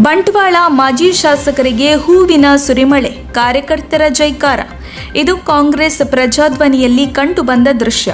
ಬಂಟ್ವಾಳ ಮಾಜಿ ಶಾಸಕರಿಗೆ ಹೂವಿನ ಸುರಿಮಳೆ ಕಾರ್ಯಕರ್ತರ ಜೈಕಾರ ಇದು ಕಾಂಗ್ರೆಸ್ ಪ್ರಜಾಧ್ವನಿಯಲ್ಲಿ ಕಂಡುಬಂದ ದೃಶ್ಯ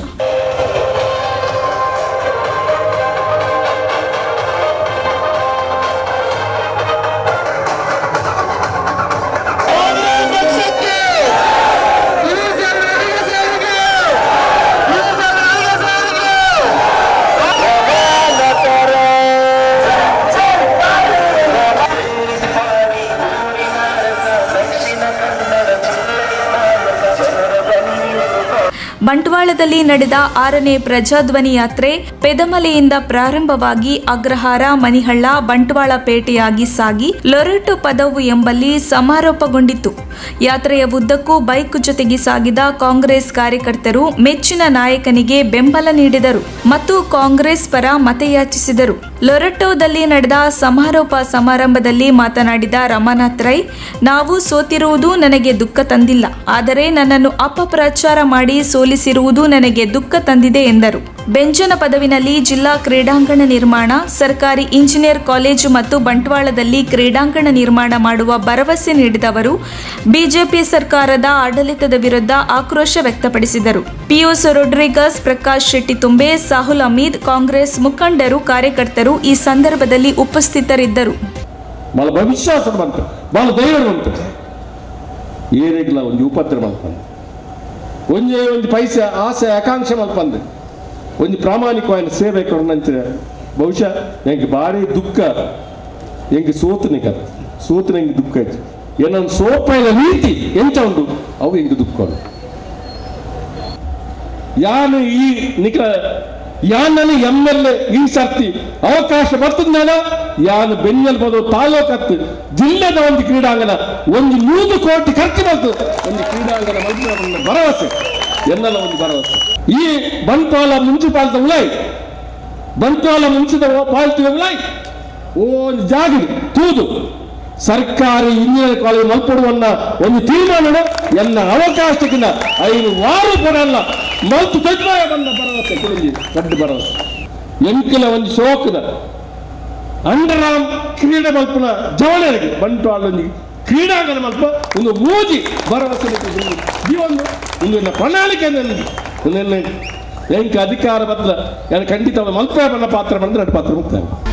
ಬಂಟ್ವಾಳದಲ್ಲಿ ನಡೆದ ಆರನೇ ಪ್ರಜಾಧ್ವನಿ ಯಾತ್ರೆ ಪೆದಮಲೆಯಿಂದ ಪ್ರಾರಂಭವಾಗಿ ಅಗ್ರಹಾರ ಮನಿಹಳ್ಳ ಬಂಟ್ವಾಳ ಪೇಟೆಯಾಗಿ ಸಾಗಿ ಲೊರೆಟೊ ಪದವು ಎಂಬಲ್ಲಿ ಸಮಾರೋಪಗೊಂಡಿತು ಯಾತ್ರೆಯ ಉದ್ದಕ್ಕೂ ಬೈಕ್ ಜೊತೆಗೆ ಸಾಗಿದ ಕಾಂಗ್ರೆಸ್ ಕಾರ್ಯಕರ್ತರು ಮೆಚ್ಚಿನ ನಾಯಕನಿಗೆ ಬೆಂಬಲ ನೀಡಿದರು ಮತ್ತು ಕಾಂಗ್ರೆಸ್ ಪರ ಮತಯಾಚಿಸಿದರು ಲೊರೆಟೋದಲ್ಲಿ ನಡೆದ ಸಮಾರೋಪ ಸಮಾರಂಭದಲ್ಲಿ ಮಾತನಾಡಿದ ರಮಾನಾಥ್ ರೈ ನಾವು ಸೋತಿರುವುದು ನನಗೆ ದುಃಖ ತಂದಿಲ್ಲ ಆದರೆ ನನ್ನನ್ನು ಅಪಪ್ರಚಾರ ಮಾಡಿ ಸೋಲಿಸಿರುವುದು ನನಗೆ ದುಃಖ ತಂದಿದೆ ಎಂದರು ಬೆಂಜನ ಪದವಿನಲ್ಲಿ ಜಿಲ್ಲಾ ಕ್ರೀಡಾಂಗಣ ನಿರ್ಮಾಣ ಸರ್ಕಾರಿ ಇಂಜಿನಿಯರ್ ಕಾಲೇಜು ಮತ್ತು ಬಂಟ್ವಾಳದಲ್ಲಿ ಕ್ರೀಡಾಂಗಣ ನಿರ್ಮಾಣ ಮಾಡುವ ಭರವಸೆ ನೀಡಿದವರು ಬಿಜೆಪಿ ಸರ್ಕಾರದ ಆಡಳಿತದ ವಿರುದ್ಧ ಆಕ್ರೋಶ ವ್ಯಕ್ತಪಡಿಸಿದರು ಪಿಯೂಸ್ ರೊಡ್ರಿಗಸ್ ಪ್ರಕಾಶ್ ಶೆಟ್ಟಿ ತುಂಬೆ ಸಾಹುಲ್ ಅಮೀದ್ ಕಾಂಗ್ರೆಸ್ ಮುಖಂಡರು ಕಾರ್ಯಕರ್ತರು ಈ ಸಂದರ್ಭದಲ್ಲಿ ಉಪಸ್ಥಿತರಿದ್ದರು ಭಾಳ ಭವಿಶ್ವಾಸ ಬಂತು ಭಾಳ ಧೈರ್ಯ ಬಂತು ಏನಿಲ್ಲ ಒಂದು ಉಪದ್ರ ಮಲ್ಪಂದು ಒಂದೇ ಒಂದು ಪೈಸೆ ಆಸೆ ಆಕಾಂಕ್ಷೆ ಮಲ್ಪಂದು ಒಂದು ಪ್ರಾಮಾಣಿಕವಾದ ಸೇವೆ ಕೊಡಂತ ಬಹುಶಃ ನನಗೆ ಭಾರಿ ದುಃಖ ಎಂಗೆ ಸೋತು ನಿಕ ಸೋತು ನಂಗೆ ದುಃಖ ಆಯ್ತು ಏನೊಂದು ಸೋಪಾಯಿನ ನೀತಿ ಎಂತ ಉಂಟು ಅವು ಎಂಗೆ ದುಃಖ ಉಂಟು ಯಾನು ಈ ನಿಕ ಯಾನನ್ನು ಎಂ ಎಲ್ ಎ ಈ ಸರ್ತಿ ಅವಕಾಶ ಬರ್ತದ ಯಾನು ಬೆನ್ನೆಲ್ ಬರೋ ತಾಲೂಕತ್ತು ಜಿಲ್ಲೆದ ಒಂದು ಕ್ರೀಡಾಂಗಣ ಒಂದು ನೂರು ಕೋಟಿ ಖರ್ಚು ಬರ್ತದೆ ಒಂದು ಕ್ರೀಡಾಂಗಣ ಮಲ್ಪನ ಒಂದು ಭರವಸೆ ಎನ್ನೆಲ್ಲ ಒಂದು ಭರವಸೆ ಈ ಬಂಟ್ವಾಳ ಮುನ್ಸಿಪಾಲ್ಟಿ ಉಳಾಯ್ ಬಂಟ್ವಾಳ ಮುನ್ಸಿಪಾಲ್ಟಿ ಉಳಾಯ್ ಓ ಒಂದು ಜಾಗ ತೂದು ಸರ್ಕಾರಿ ಇಂಜಿನಿಯರ್ ಕಾಲೇಜ್ ಮಲ್ಪಡುವನ್ನ ಒಂದು ತೀರ್ಮಾನ ಎನ್ನ ಅವಕಾಶಕ್ಕಿಂತ ಐದು ವಾರ ಕೊಡಲ್ಲ ಮಲ್ತು ತಜ್ಮಾಯ ಬಂದ ಭರವಸೆ ಕುಡಿದಿ ದೊಡ್ಡ ಭರವಸೆ ಎಂಕಿನ ಒಂದು ಶೋಕದ ಅಂಡರಾಮ್ ಕ್ರೀಡೆ ಮಲ್ಪನ ಜವಳಿಯರಿಗೆ ಬಂಟ್ವಾಳ ಒಂದು ಕ್ರೀಡಾಂಗಣ ಮಲ್ಪ ಒಂದು ಮೂಜಿ ಭರವಸೆ ಈ ಒಂದು ಒಂದು ನನ್ನ ಪ್ರಣಾಳಿಕೆ ನನ್ನ ಎಂಕ ಅಧಿಕಾರ ಬದಲ ಖಂಡಿತ ಮಲ್ಪ ಬಣ್ಣ ಪಾತ್ರ ಬಂದ್ರೆ ಅದು ಪಾತ್ರ ಮುಕ್ತಾಯ